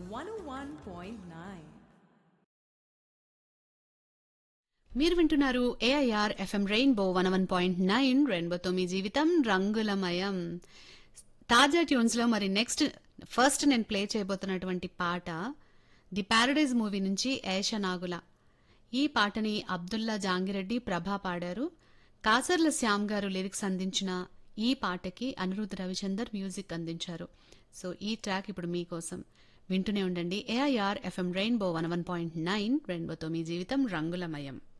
101.9. మీరు వింటున్నారు AIR FM Rainbow one one point nine రెయిన్బోతో మీ జీవితం రంగులమయం తాజా ట్యూన్స్ లో మరి నెక్స్ట్ ఫస్ట్ నేను ప్లే చేయబోతున్నటువంటి పాట ది ప్యారడైజ్ మూవీ నుంచి ఏష నాగుల ఈ పాటని అబ్దుల్లా జాంగిరెడ్డి ప్రభా పాడారు కాసర్ల శ్యామ్ గారు లిరిక్స్ అందించిన ఈ పాటకి అనిరుద్ రవిచందర్ మ్యూజిక్ అందించారు సో ఈ ట్రాక్ ఇప్పుడు మీకోసం వింటూనే ఉండండి AIR FM Rainbow one one point nine రెయిన్బోతో మీ జీవితం రంగులమయం